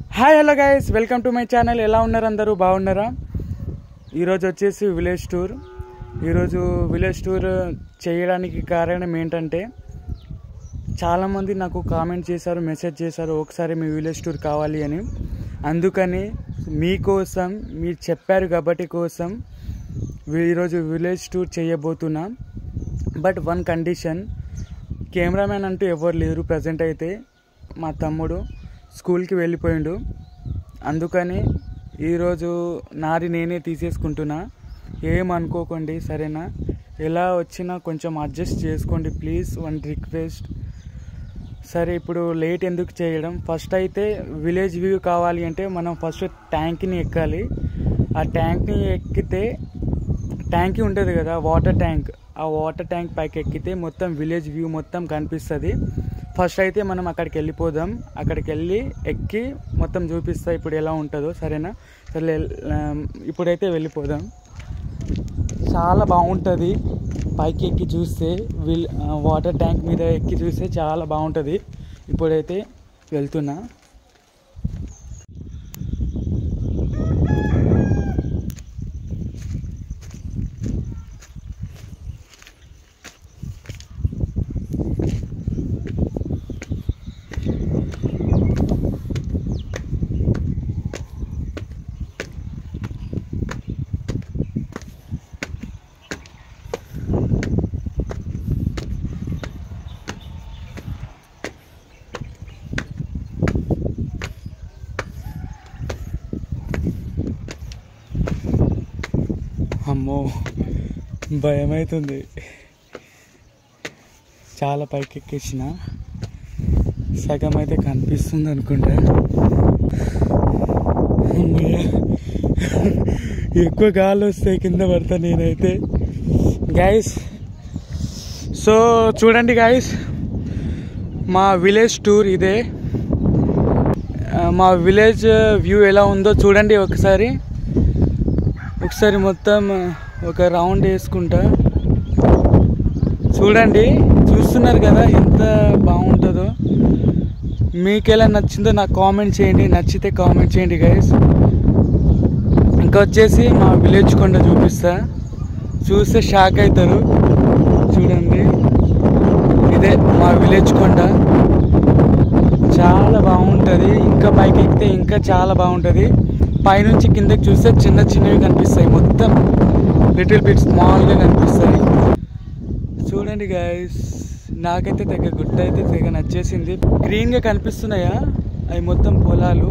Hi hello guys welcome to my channel ఎలా ఉన్నారు అందరూ బాగున్నారా ఈరోజు వచ్చేసి విలేజ్ టూర్ ఈరోజు విలేజ్ టూర్ చేయడానికి కారణం ఏంటంటే చాలామంది నాకు కామెంట్ చేశారు మెసేజ్ చేశారు ఒకసారి మీ విలేజ్ టూర్ కావాలి అని అందుకని మీకోసం మీరు చెప్పారు కాబట్టి కోసం వీ- ఈరోజు విలేజ్ టూర్ చేయబోతున్నా బట్ వన్ కండిషన్ కెమెరామ్యాన్ అంటూ ఎవరు లేరు ప్రజెంట్ అయితే మా తమ్ముడు స్కూల్కి వెళ్ళిపోయిండు అందుకని ఈరోజు నాది నేనే తీసేసుకుంటున్నా ఏమనుకోకండి సరేనా ఎలా వచ్చినా కొంచెం అడ్జస్ట్ చేసుకోండి ప్లీజ్ వన్ రిక్వెస్ట్ సరే ఇప్పుడు లేట్ ఎందుకు చేయడం ఫస్ట్ అయితే విలేజ్ వ్యూ కావాలి అంటే మనం ఫస్ట్ ట్యాంక్ని ఎక్కాలి ఆ ట్యాంక్ని ఎక్కితే ట్యాంక్ ఉంటుంది కదా వాటర్ ట్యాంక్ ఆ వాటర్ ట్యాంక్ పైకి ఎక్కితే మొత్తం విలేజ్ వ్యూ మొత్తం కనిపిస్తుంది ఫస్ట్ అయితే మనం అక్కడికి వెళ్ళిపోదాం అక్కడికి వెళ్ళి ఎక్కి మొత్తం చూపిస్తా ఇప్పుడు ఎలా ఉంటుందో సరేనా సరే ఆ, ఇప్పుడైతే వెళ్ళిపోదాం చాలా బాగుంటుంది పైకి ఎక్కి చూస్తే విల్ ఆ, వాటర్ ట్యాంక్ మీద ఎక్కి చూస్తే చాలా బాగుంటుంది ఇప్పుడైతే వెళ్తున్నా అమ్మో భయం అవుతుంది చాలా పైకి ఎక్కేసిన సగం అయితే కనిపిస్తుంది అనుకుంటా అమ్మయ్య. ఎక్కువ గాలి వస్తే కింద పడతా నేనైతే గైస్ సో చూడండి గైస్ మా విలేజ్ టూర్ ఇదే ఆ, మా విలేజ్ వ్యూ ఎలా ఉందో చూడండి ఒకసారి ఒకసారి మొత్తం ఒక రౌండ్ వేసుకుంటా చూడండి చూస్తున్నారు కదా ఎంత బాగుంటుందో మీకు ఎలా నచ్చిందో నాకు కామెంట్ చేయండి నచ్చితే కామెంట్ చేయండి గైస్ ఇంకా వచ్చేసి మా విలేజ్ కొండ చూపిస్తా చూస్తే షాక్ అవుతారు చూడండి ఇదే మా విలేజ్ కొండ చాలా బాగుంటుంది ఇంకా పైకి ఎక్కితే ఇంకా చాలా బాగుంటుంది పైనుంచి కిందకి చూస్తే చిన్న చిన్నవి కనిపిస్తాయి మొత్తం లిటిల్ బిట్ స్మాల్గా కనిపిస్తాయి చూడండి గాయస్ నాకైతే తెగ గుట్ట అయితే తెగ నచ్చేసింది గ్రీన్గా కనిపిస్తున్నాయా అవి మొత్తం పొలాలు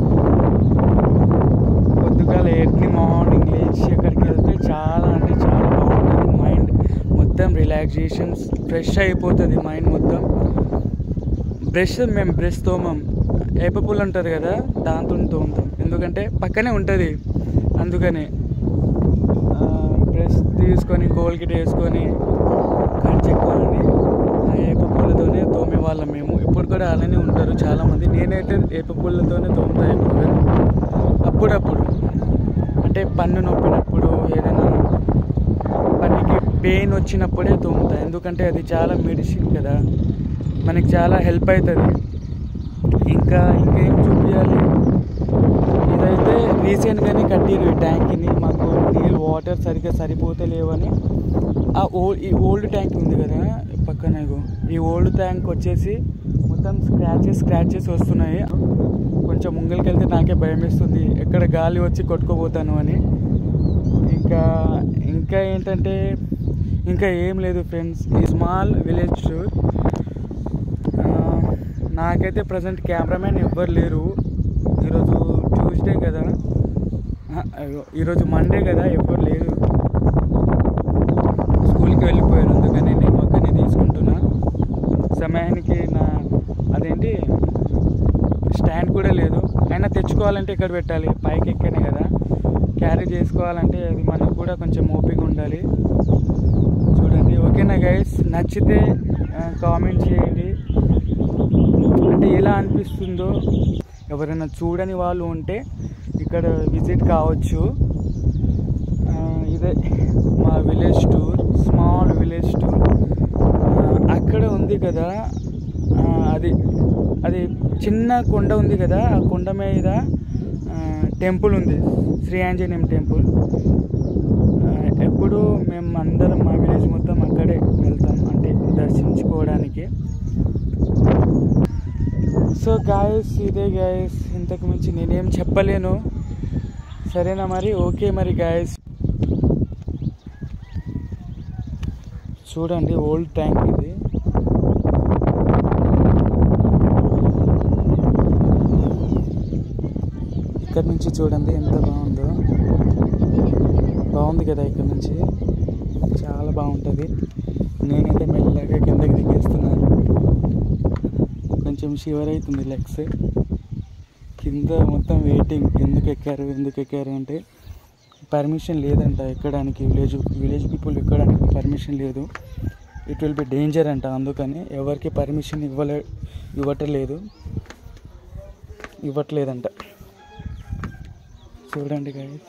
పొద్దుగాల ఎర్లీ మార్నింగ్ లేచి అక్కడికి వెళ్తే చాలా అంటే చాలా బాగుంటుంది మైండ్ మొత్తం రిలాక్సేషన్ ఫ్రెష్ అయిపోతుంది మైండ్ మొత్తం బ్రష్ మేము బ్రష్ తోమం ఏప పుల్ల ఉంటుంది కదా దాంతో తోముతాం ఎందుకంటే పక్కనే ఉంటుంది అందుకని బ్రష్ తీసుకొని కోల్గేట్ వేసుకొని కట్ చెక్కుని ఆ ఏప పుల్లతోనే తోమే వాళ్ళం మేము ఇప్పుడు కూడా అలానే ఉంటారు చాలామంది నేనైతే ఏప పుల్లతోనే తోముతా ఎక్కువగా అప్పుడప్పుడు అంటే పన్ను నొప్పినప్పుడు ఏదైనా పన్నుకి పెయిన్ వచ్చినప్పుడే తోముతా ఎందుకంటే అది చాలా మెడిసిన్ కదా మనకి చాలా హెల్ప్ అవుతుంది ఇంకా ఇంకేం చూపించాలి ఇదైతే రీసెంట్గానే కట్టిరు ఈ ట్యాంక్ని మాకు నీళ్ళు వాటర్ సరిగ్గా సరిపోతే లేవని ఆ ఓల్డ్ ఈ ఓల్డ్ ట్యాంక్ ఉంది కదా పక్కన ఇగో ఈ ఓల్డ్ ట్యాంక్ వచ్చేసి మొత్తం స్క్రాచెస్ స్క్రాచెస్ వస్తున్నాయి కొంచెం ముంగలికి వెళ్తే నాకే భయం వేస్తుంది ఎక్కడ గాలి వచ్చి కొట్టుకోపోతాను అని ఇంకా ఇంకా ఏంటంటే ఇంకా ఏం లేదు ఫ్రెండ్స్ ఈ స్మాల్ విలేజ్ టూర్ ఆ, నాకైతే ప్రజెంట్ కెమెరామ్యాన్ ఎవ్వరు లేరు ఈరోజు ట్యూస్డే కదా ఆ, అయ్యో, ఈరోజు మండే కదా ఎవ్వరు లేరు స్కూల్కి వెళ్ళిపోయారు అందుకని నేను ఒక్కనే తీసుకుంటున్నా సమయానికి నా అదేంటి స్టాండ్ కూడా లేదు అయినా తెచ్చుకోవాలంటే ఇక్కడ పెట్టాలి పైకి ఎక్కనే కదా క్యారీ చేసుకోవాలంటే అది మనకు కూడా కొంచెం ఓపిక ఉండాలి చూడండి ఓకేనా గైస్ నచ్చితే కామెంట్ చేయండి అంటే ఎలా అనిపిస్తుందో ఎవరైనా చూడని వాళ్ళు ఉంటే ఇక్కడ విజిట్ కావచ్చు ఆ, ఇదే మా village tour small village tour అక్కడ ఉంది కదా ఆ, అది అది చిన్న కొండ ఉంది కదా ఆ కొండ మీద ఆ, టెంపుల్ ఉంది శ్రీ ఆంజనేయం టెంపుల్ ఆ, ఎప్పుడు మేము అందరం మా విలేజ్ మొత్తం అక్కడే వెళ్తాం అంటే దర్శించుకోవడానికి సో గాయస్ ఇదే గాయస్ ఇంతకు మించి నేనేం చెప్పలేను సరేనా మరి ఓకే మరి గాయస్ చూడండి ఓల్డ్ ట్యాంక్ ఇది ఇక్కడ నుంచి చూడండి ఎంత బాగుందో బాగుంది కదా ఇక్కడ నుంచి చాలా బాగుంటుంది నేనైతే మెల్లగా కిందకి దిగేస్తున్నాను కొంచెం షివర్ అవుతుంది లెగ్స్ కింద మొత్తం వెయిటింగ్ ఎందుకు ఎక్కారు ఎందుకు ఎక్కారు అంటే పర్మిషన్ లేదంట ఎక్కడానికి విలేజ్ విలేజ్ పీపుల్ ఎక్కడానికి పర్మిషన్ లేదు ఇట్ విల్ బి డేంజర్ అంట అందుకని ఎవరికి పర్మిషన్ ఇవ్వలే ఇవ్వటలేదు ఇవ్వట్లేదంట చూడండి guys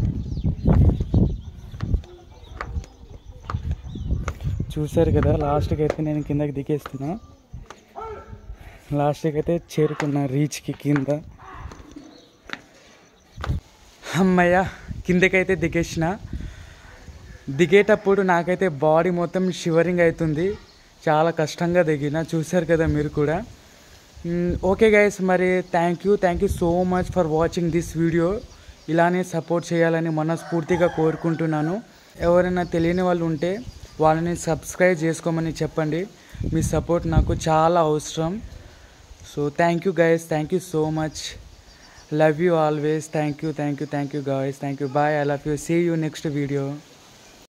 చూసారు కదా లాస్ట్కి అయితే నేను కిందకి దిగేస్తున్నా లాస్ట్కి అయితే చేరుకున్నా రీచ్కి కింద అమ్మయ్య కిందకైతే దిగేసిన దిగేటప్పుడు నాకైతే బాడీ మొత్తం షివరింగ్ అవుతుంది చాలా కష్టంగా దిగిన చూశారు కదా మీరు కూడా ఓకే గైస్ మరి thank you thank you so much for watching this video ఇలానే సపోర్ట్ చేయాలని మనస్ఫూర్తిగా కోరుకుంటున్నాను ఎవరైనా తెలియని వాళ్ళు ఉంటే వాళ్ళని సబ్స్క్రైబ్ చేసుకోమని చెప్పండి మీ సపోర్ట్ నాకు చాలా అవసరం so thank you guys thank you so much love you always thank you thank you thank you guys thank you bye I love you see you next video